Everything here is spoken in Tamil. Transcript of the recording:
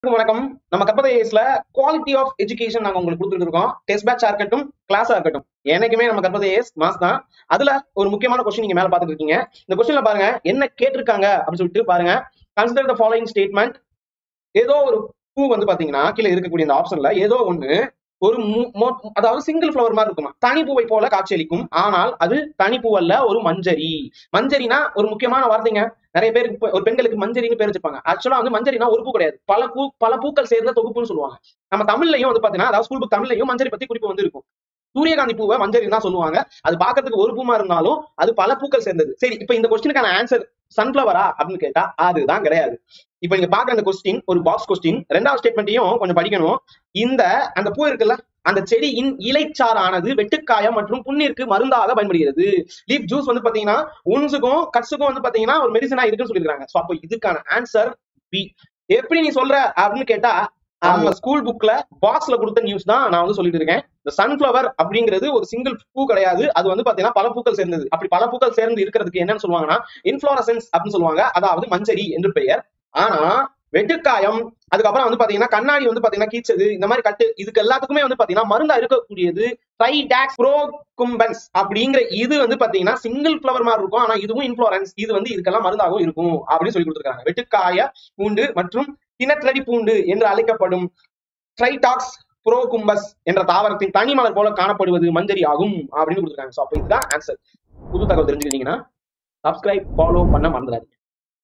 அனைவருக்கும் வணக்கம் நம்ம கற்பதைஸ்ல குவாலிட்டி ஆஃப் எஜுகேஷன் நாங்க உங்களுக்கு கொடுத்துட்டு இருக்கோம் டெஸ்ட் பேட்சா இருக்கட்டும் கிளாஸா இருக்கட்டும் என்னைக்குமே நம்ம கற்பதைஸ் மாஸ் தான் அதுல ஒரு முக்கியமான கொஸ்டின் நீங்க மேல பாத்துட்டு இருக்கீங்க இந்த கொஸ்டின்ல பாருங்க என்ன கேட்டிருக்காங்க அப்படின்னு சொல்லிட்டு பாருங்க கன்சிடர் த ஃபாலோயிங் ஸ்டேட்மெண்ட் ஏதோ ஒரு பூ வந்து பாத்தீங்கன்னா கீழே இருக்கக்கூடிய இந்த ஆப்ஷன்ல ஏதோ ஒண்ணு ஒரு மு- மொ- அதாவது சிங்கிள் ஃபிளவர் மாதிரி இருக்குமா தனி பூவை போல காட்சியளிக்கும் ஆனால் அது தனி பூ அல்ல ஒரு மஞ்சரி மஞ்சரினா ஒரு முக்கியமான வார்த்தைங்க நிறைய பேருக்கு இப்ப ஒரு பெண்களுக்கு மஞ்சரின்னு பேர் வச்சிருப்பாங்க ஆக்சுவலா வந்து மஞ்சரினா ஒரு பூ கிடையாது பல பூ பல பூக்கள் சேர்ந்த தொகுப்புன்னு சொல்லுவாங்க நம்ம தமிழ்லையும் வந்து பாத்தீங்கன்னா அதாவது ஸ்கூல் புக் தமிழ்லையும் மஞ்சரி பத்தி குறிப்பு வந்து இருக்கும் சூரியகாந்தி பூவை மஞ்சரி தான் சொல்லுவாங்க அது பார்க்கிறதுக்கு ஒரு பூமா இருந்தாலும் அது பல பூக்கள் சேர்ந்தது சரி இப்ப இந்த கொஸ்டினுக்கான ஆன்சர் சன்ஃபிளவரா அப்படின்னு கேட்டா அதுதான் கிடையாது இப்ப நீங்க பாக்குற அந்த கொஸ்டின் ஒரு பாக்ஸ் கொஸ்டின் ரெண்டாவது ஸ்டேட்மெண்ட்டையும் கொஞ்சம் படிக்கணும் இந்த அந்த பூ இருக்குல்ல அந்த செடியின் இலைச்சாறானது வெட்டுக்காயம் மற்றும் புண்ணிற்கு மருந்தாக பயன்படுகிறது லீப் ஜூஸ் வந்து பாத்தீங்கன்னா உன்ஸுக்கும் கட்ஸுக்கும் வந்து பாத்தீங்கன்னா ஒரு மெடிசனா இருக்குன்னு சொல்லிருக்காங்க சோ அப்போ இதுக்கான ஆன்சர் பி எப்படி நீ சொல்ற அப்படின்னு கேட்டா நம்ம ஸ்கூல் புக்ல பாக்ஸ்ல கொடுத்த நியூஸ் தான் நான் வந்து சொல்லிட்டு இருக்கேன் இந்த சன்ஃபிளவர் அப்படிங்கிறது ஒரு சிங்கிள் பூ கிடையாது அது வந்து பாத்தீங்கன்னா பல பூக்கள் சேர்ந்தது அப்படி பல பூக்கள் சேர்ந்து இருக்கிறதுக்கு என்னன்னு சொல்லுவாங்கன்னா இன்ஃபுளோரசன்ஸ் அப்படின்னு சொல்லுவாங்க அதாவது மஞ்சரி என்று பெயர் ஆனா வெட்டுக்காயம் அதுக்கப்புறம் வந்து பாத்தீங்கன்னா கண்ணாடி வந்து பாத்தீங்கன்னா கீச்சது இந்த மாதிரி கட்டு இதுக்கு எல்லாத்துக்குமே வந்து பாத்தீங்கன்னா மருந்தா இருக்கக்கூடியது ட்ரைடாக்ஸ் ப்ரோகும்பன்ஸ் அப்படிங்கிற இது வந்து பாத்தீங்கன்னா சிங்கிள் ஃபிளவர் மாதிரி இருக்கும் ஆனா இதுவும் இன்ஃபுளோரன்ஸ் இது வந்து இதுக்கெல்லாம் மருந்தாகவும் இருக்கும் அப்படின்னு சொல்லி கொடுத்துருக்காங்க வெட்டுக்காய பூண்டு மற்றும் கிணற்றடி பூண்டு என்று அழைக்கப்படும் ட்ரைடாக்ஸ் ப்ரோகும்பஸ் என்ற தாவரத்தின் தனி மலர் போல காணப்படுவது மஞ்சரி ஆகும் அப்படின்னு கொடுத்துருக்காங்க ஸோ அப்போ இதுதான் ஆன்சர் புது தகவல் தெரிஞ்சுக்கிட்டீங்கன்னா சப்ஸ்கிரைப் ஃபாலோ பண்ண மறந்துடாதீங்க